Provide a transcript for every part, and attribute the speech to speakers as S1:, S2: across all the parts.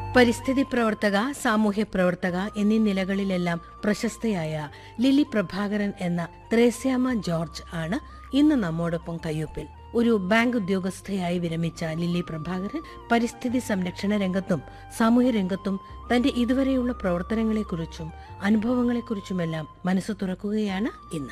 S1: പരിസ്ഥിതി പ്രവർത്തക സാമൂഹ്യ പ്രവർത്തക എന്നീ നിലകളിലെല്ലാം പ്രശസ്തയായ ലിലി പ്രഭാകരൻ എന്ന ത്രേസ്യാമ ജോർജ് ആണ് ഇന്ന് നമ്മോടൊപ്പം കയ്യൊപ്പിൽ ഒരു ബാങ്ക് ഉദ്യോഗസ്ഥയായി വിരമിച്ച ലില്ലി പ്രഭാകരൻ പരിസ്ഥിതി സംരക്ഷണ രംഗത്തും സാമൂഹ്യ രംഗത്തും തന്റെ ഇതുവരെയുള്ള പ്രവർത്തനങ്ങളെക്കുറിച്ചും അനുഭവങ്ങളെക്കുറിച്ചുമെല്ലാം മനസ്സ് തുറക്കുകയാണ് ഇന്ന്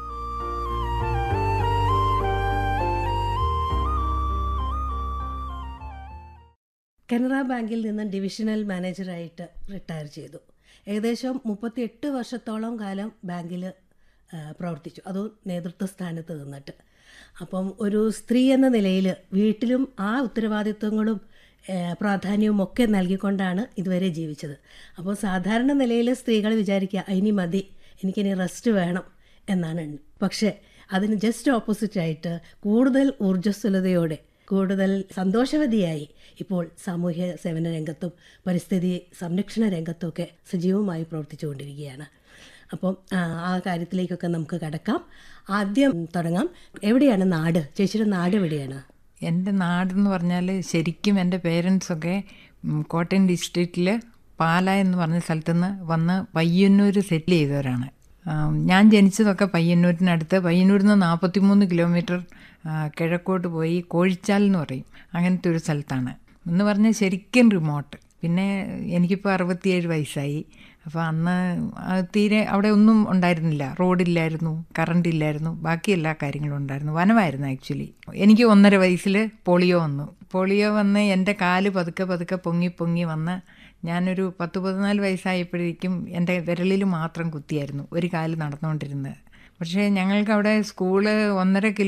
S1: കനറ ബാങ്കിൽ നിന്ന് ഡിവിഷണൽ മാനേജറായിട്ട് റിട്ടയർ ചെയ്തു ഏകദേശം മുപ്പത്തിയെട്ട് വർഷത്തോളം കാലം ബാങ്കിൽ പ്രവർത്തിച്ചു അതും നേതൃത്വ സ്ഥാനത്ത് നിന്നിട്ട് അപ്പം ഒരു സ്ത്രീ എന്ന നിലയിൽ വീട്ടിലും ആ ഉത്തരവാദിത്വങ്ങളും ഏഹ്, പ്രാധാന്യവും ഒക്കെ നൽകിക്കൊണ്ടാണ് ഇതുവരെ ജീവിച്ചത് അപ്പോൾ സാധാരണ നിലയിൽ സ്ത്രീകൾ വിചാരിക്കുക ഇനി മതി എനിക്കിനി റെസ്റ്റ് വേണം എന്നാണ് പക്ഷേ അതിന് ജസ്റ്റ് ഓപ്പോസിറ്റായിട്ട് കൂടുതൽ ഊർജ്ജസ്വലതയോടെ കൂടുതൽ സന്തോഷവതിയായി ഇപ്പോൾ സാമൂഹ്യ സേവന രംഗത്തും പരിസ്ഥിതി സംരക്ഷണ രംഗത്തുമൊക്കെ സജീവമായി പ്രവർത്തിച്ചുകൊണ്ടിരിക്കുകയാണ് അപ്പം ആ, ആ കാര്യത്തിലേക്കൊക്കെ നമുക്ക് കടക്കാം ആദ്യം തുടങ്ങാം എവിടെയാണ് നാട് ചേച്ചിയുടെ നാട് എവിടെയാണ്
S2: എൻ്റെ നാടെന്ന് പറഞ്ഞാൽ ശരിക്കും എൻ്റെ പേരൻസൊക്കെ ഉം, കോട്ടയം ഡിസ്ട്രിക്റ്റിൽ പാല എന്ന് പറഞ്ഞ സ്ഥലത്തുനിന്ന് വന്ന് പയ്യന്നൂർ സെറ്റിൽ ചെയ്തവരാണ് ആ, ഞാൻ ജനിച്ചതൊക്കെ പയ്യന്നൂരിനടുത്ത് പയ്യന്നൂരിൽ നിന്ന് നാൽപ്പത്തിമൂന്ന് കിലോമീറ്റർ ആ, കിഴക്കോട്ട് പോയി കോഴിച്ചാൽ എന്ന് പറയും അങ്ങനത്തെ ഒരു സ്ഥലത്താണ് എന്ന് പറഞ്ഞാൽ ശരിക്കും റിമോട്ട് പിന്നെ എനിക്കിപ്പോൾ അറുപത്തിയേഴ് വയസ്സായി അപ്പോൾ അന്ന് ആ തീരെ അവിടെ ഒന്നും ഉണ്ടായിരുന്നില്ല റോഡില്ലായിരുന്നു കറണ്ട് ഇല്ലായിരുന്നു ബാക്കി എല്ലാ കാര്യങ്ങളും ഉണ്ടായിരുന്നു വനമായിരുന്നു ആക്ച്വലി എനിക്ക് ഒന്നര വയസ്സിൽ പോളിയോ വന്നു പോളിയോ വന്ന് എൻ്റെ കാല് പതുക്കെ പതുക്കെ പൊങ്ങി പൊങ്ങി വന്ന് ഞാനൊരു പത്ത് പതിനാല് വയസ്സായപ്പോഴേക്കും എൻ്റെ വിരലിൽ മാത്രം കുത്തിയായിരുന്നു ഒരു കാല് നടന്നുകൊണ്ടിരുന്നത് പക്ഷേ ഞങ്ങൾക്ക് അവിടെ സ്കൂള് ഒന്നര കിലോ